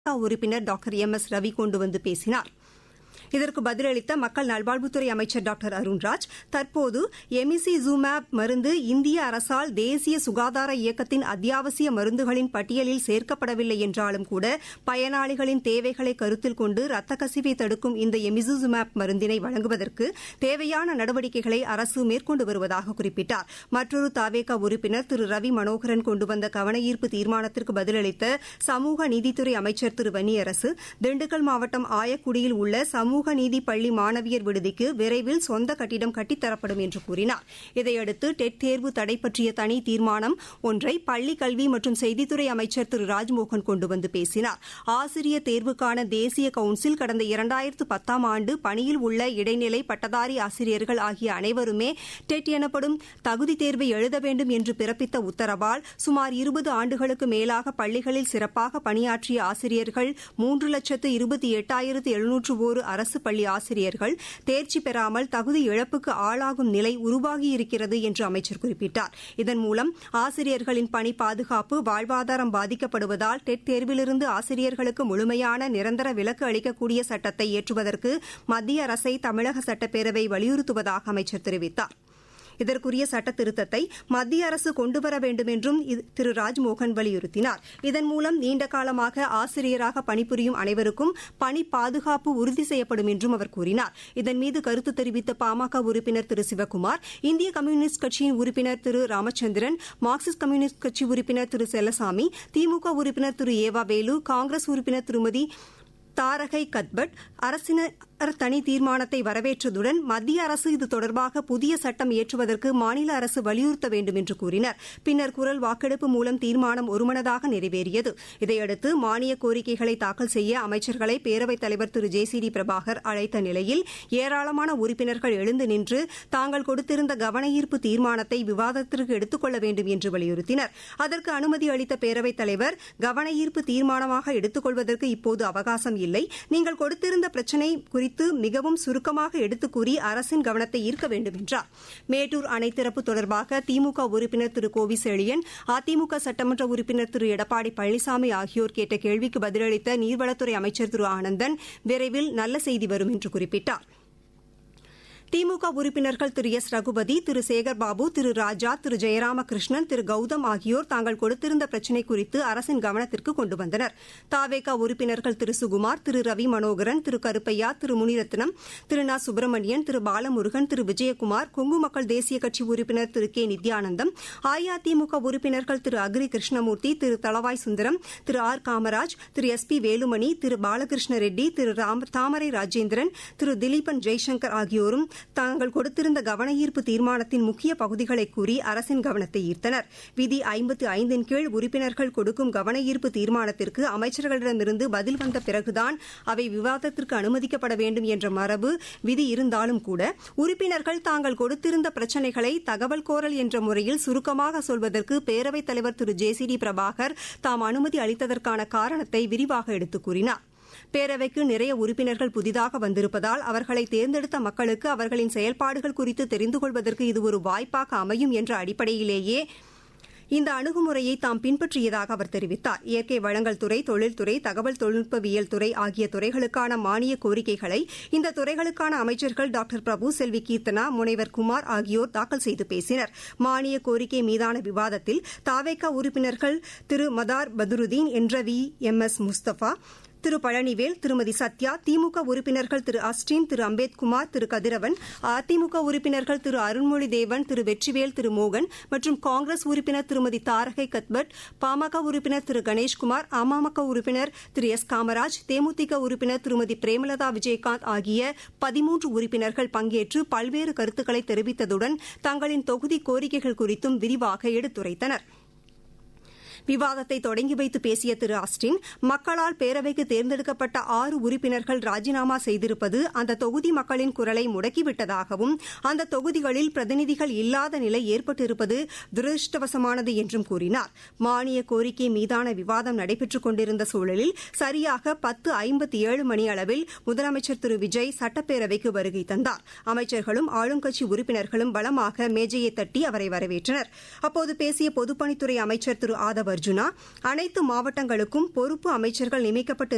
உறுப்பினர் doctor M S Ravi கொண்டு வந்து பேசினார் இதற்கு பதிலளித்த மக்கள் நல்வாழ்வுத்துறை அமைச்சர் டாக்டர் அருண்ராஜ் தற்போது எமிசிசூமேப் மருந்து இந்திய அரசால் தேசிய சுகாதார இயக்கத்தின் அத்தியாவசிய மருந்துகளின் பட்டியலில் சேர்க்கப்படவில்லை என்றாலும் கூட பயனாளிகளின் தேவைகளை கருத்தில் கொண்டு ரத்த கசிவை தடுக்கும் இந்த எமிசிசூமேப் மருந்தினை வழங்குவதற்கு தேவையான நடவடிக்கைகளை அரசு மேற்கொண்டு வருவதாக குறிப்பிட்டார் மற்றொரு தாவேகா உறுப்பினர் திரு ரவி மனோகரன் கொண்டு வந்த கவனஈர்ப்பு தீர்மானத்திற்கு பதிலளித்த சமூக நீதித்துறை அமைச்சர் திரு வன்னியரசு திண்டுக்கல் மாவட்டம் ஆயக்குடியில் உள்ள சமூக நீதி பள்ளி மாணவியர் விடுதிக்கு விரைவில் சொந்த கட்டிடம் கட்டித்தரப்படும் என்று கூறினார் இதையடுத்து டெட் தேர்வு தடை பற்றிய தனி தீர்மானம் ஒன்றை பள்ளிக் கல்வி மற்றும் செய்தித்துறை அமைச்சர் திரு ராஜ்மோகன் கொண்டு வந்து பேசினார் ஆசிரியர் தேர்வுக்கான தேசிய கவுன்சில் கடந்த இரண்டாயிரத்து பத்தாம் ஆண்டு பணியில் உள்ள இடைநிலை பட்டதாரி ஆசிரியர்கள் ஆகிய அனைவருமே டெட் எனப்படும் தகுதி தேர்வை எழுத வேண்டும் என்று பிறப்பித்த உத்தரவால் சுமார் இருபது ஆண்டுகளுக்கு மேலாக பள்ளிகளில் சிறப்பாக பணியாற்றிய ஆசிரியர்கள் மூன்று லட்சத்து இருபத்தி எட்டாயிரத்து எழுநூற்று ஒரு அரசு பள்ளி ஆசிரியர்கள் தேர்ச்சி பெறாமல் தகுதி இழப்புக்கு ஆளாகும் நிலை உருவாகியிருக்கிறது என்று அமைச்சர் குறிப்பிட்டார் இதன் மூலம் ஆசிரியர்களின் பணி பாதுகாப்பு வாழ்வாதாரம் பாதிக்கப்படுவதால் டெட் தேர்விலிருந்து ஆசிரியர்களுக்கு முழுமையான நிரந்தர விலக்கு அளிக்கக்கூடிய சட்டத்தை இயற்றுவதற்கு மத்திய அரசை தமிழக சட்டப்பேரவை வலியுறுத்துவதாக அமைச்சர் தெரிவித்தாா் இதற்குரிய சட்ட திருத்தத்தை மத்திய அரசு கொண்டுவர வேண்டும் என்றும் திரு ராஜ்மோகன் வலியுறுத்தினார் இதன் மூலம் நீண்ட காலமாக ஆசிரியராக பணிபுரியும் அனைவருக்கும் பணி பாதுகாப்பு உறுதி செய்யப்படும் என்றும் அவர் கூறினார் இதன் மீது கருத்து தெரிவித்த பாமக உறுப்பினர் திரு சிவக்குமார் இந்திய கம்யூனிஸ்ட் கட்சியின் உறுப்பினர் திரு ராமச்சந்திரன் மார்க்சிஸ்ட் கம்யூனிஸ்ட் கட்சி உறுப்பினர் திரு செல்லசாமி திமுக உறுப்பினர் திரு ஏவா வேலு காங்கிரஸ் உறுப்பினர் திருமதி தாரகை கத்பட் அரசினர் தனி தீர்மானத்தை வரவேற்றதுடன் மத்திய அரசு இது தொடர்பாக புதிய சட்டம் இயற்றுவதற்கு மாநில அரசு வலியுறுத்த வேண்டும் என்று கூறினர் பின்னர் குரல் வாக்கெடுப்பு மூலம் தீர்மானம் ஒருமனதாக நிறைவேறியது இதையடுத்து மானிய கோரிக்கைகளை தாக்கல் செய்ய அமைச்சர்களை பேரவைத் தலைவர் Thiru J C D Prabhakar அழைத்த நிலையில் ஏராளமான உறுப்பினர்கள் எழுந்து நின்று தாங்கள் கொடுத்திருந்த கவனஈர்ப்பு தீர்மானத்தை விவாதத்திற்கு எடுத்துக் கொள்ள வேண்டும் என்று வலியுறுத்தினர் அதற்கு அனுமதி அளித்த பேரவைத் தலைவர் கவனஈர்ப்பு தீர்மானமாக எடுத்துக் கொள்வதற்கு இப்போது அவகாசம் இல்லை நீங்கள் கொடுத்திருந்த பிரச்சினை குறித்து மிகவும் சுருக்கமாக எடுத்துக் கூறி அரசின் கவனத்தை ஈர்க்க வேண்டும் என்றார் மேட்டூர் அணை திறப்பு தொடர்பாக திமுக உறுப்பினர் திரு கோவி செழியன் அதிமுக சட்டமன்ற உறுப்பினர் திரு எடப்பாடி பழனிசாமி ஆகியோர் கேட்ட கேள்விக்கு பதிலளித்த நீர்வளத்துறை அமைச்சர் திரு ஆனந்தன் விரைவில் நல்ல செய்தி வரும் என்று குறிப்பிட்டார் திமுக உறுப்பினர்கள் திரு எஸ் ரகுபதி திரு சேகர்பாபு திரு ராஜா திரு ஜெயராமகிருஷ்ணன் திரு கௌதம் ஆகியோர் தாங்கள் கொடுத்திருந்த பிரச்சினை குறித்து அரசின் கவனத்திற்கு கொண்டு வந்தனர் தாவேகா உறுப்பினர்கள் திரு சுகுமார் திரு ரவி மனோகரன் திரு கருப்பையா திரு முனிரத்னம் திரு நா சுப்பிரமணியன் திரு பாலமுருகன் திரு விஜயகுமார் கொங்கு மக்கள் தேசிய கட்சி உறுப்பினர் திரு கே நித்யானந்தம் அஇஅதிமுக உறுப்பினர்கள் Thiru Agri Krishnamurthy Thiru Thalavai Sundaram Thiru R Kamaraj Thiru S P Velumani Thiru Balakrishna Reddy Thiru Thamarai Rajendran Thiru Dhileepan Jaishankar ஆகியோரும் தாங்கள் கொடுத்திருந்த கவனஈர்ப்பு தீர்மானத்தின் முக்கிய பகுதிகளை கூறி அரசின் கவனத்தை ஈர்த்தனர் விதி ஐம்பத்து ஐந்தின் கீழ் உறுப்பினர்கள் கொடுக்கும் கவனஈர்ப்பு தீர்மானத்திற்கு அமைச்சர்களிடமிருந்து பதில் வந்த பிறகுதான் அவை விவாதத்திற்கு அனுமதிக்கப்பட வேண்டும் என்ற மரபு விதி இருந்தாலும் கூட உறுப்பினர்கள் தாங்கள் கொடுத்திருந்த பிரச்சினைகளை தகவல் கோரல் என்ற முறையில் சுருக்கமாக சொல்வதற்கு பேரவைத் தலைவர் Thiru J C D Prabhakar தாம் அனுமதி அளித்ததற்கான காரணத்தை விரிவாக எடுத்துக் கூறினார் பேரவைக்கு நிறைய உறுப்பினர்கள் புதிதாக வந்திருப்பதால் அவர்களை தேர்ந்தெடுத்த மக்களுக்கு அவர்களின் செயல்பாடுகள் குறித்து தெரிந்து கொள்வதற்கு இது ஒரு வாய்ப்பாக அமையும் என்ற அடிப்படையிலேயே இந்த அணுகுமுறையை தாம் பின்பற்றியதாக அவர் தெரிவித்தார் இயற்கை வளங்கள் துறை தொழில்துறை தகவல் தொழில்நுட்பவியல் துறை ஆகிய துறைகளுக்கான மானிய கோரிக்கைகளை இந்த துறைகளுக்கான அமைச்சர்கள் டாக்டர் பிரபு செல்வி கீர்த்தனா முனைவர் குமார் ஆகியோர் தாக்கல் செய்து பேசினர் மானிய கோரிக்கை மீதான விவாதத்தில் தாவேக்கா உறுப்பினர்கள் திரு மதார் பதுருதீன் என்ற V M S Musthafa Thiru Palanivel Thirumathi Sathya DMK உறுப்பினர்கள் திரு அஸ்டின் திரு அம்பேத்குமார் திரு கதிரவன் அதிமுக உறுப்பினர்கள் திரு அருண்மொழி தேவன் திரு வெற்றிவேல் திரு மோகன் மற்றும் காங்கிரஸ் உறுப்பினர் திருமதி தாரகை கத்பட் பாமக உறுப்பினர் திரு கணேஷ்குமார் அமமுக உறுப்பினர் திரு எஸ் காமராஜ் தேமுதிக உறுப்பினர் திருமதி பிரேமலதா விஜயகாந்த் ஆகிய பதிமூன்று உறுப்பினர்கள் பங்கேற்று பல்வேறு கருத்துக்களை தெரிவித்ததுடன் தங்களின் தொகுதி கோரிக்கைகள் குறித்தும் விரிவாக எடுத்துரைத்தனா் விவாதத்தை தொடங்கி வைத்து பேசிய திரு ஆஸ்டின் மக்களால் பேரவைக்கு தேர்ந்தெடுக்கப்பட்ட ஆறு உறுப்பினர்கள் ராஜினாமா செய்திருப்பது அந்த தொகுதி மக்களின் குரலை முடக்கிவிட்டதாகவும் அந்த தொகுதிகளில் பிரதிநிதிகள் இல்லாத நிலை ஏற்பட்டிருப்பது துரதிருஷ்டவசமானது என்றும் கூறினார் மானிய கோரிக்கை மீதான விவாதம் நடைபெற்றுக் கொண்டிருந்த சூழலில் சரியாக பத்து ஐம்பத்தி ஏழு மணி அளவில் முதலமைச்சர் திரு விஜய் சட்டப்பேரவைக்கு வருகை தந்தார் அமைச்சர்களும் ஆளுங்கட்சி உறுப்பினர்களும் பலமாக மேஜையை தட்டி அவரை வரவேற்றனர் அப்போது பேசிய பொதுப்பணித்துறை அமைச்சர் திரு ஆதவ் அர்ஜுனா அனைத்து மாவட்டங்களுக்கும் பொறுப்பு அமைச்சர்கள் நியமிக்கப்பட்டு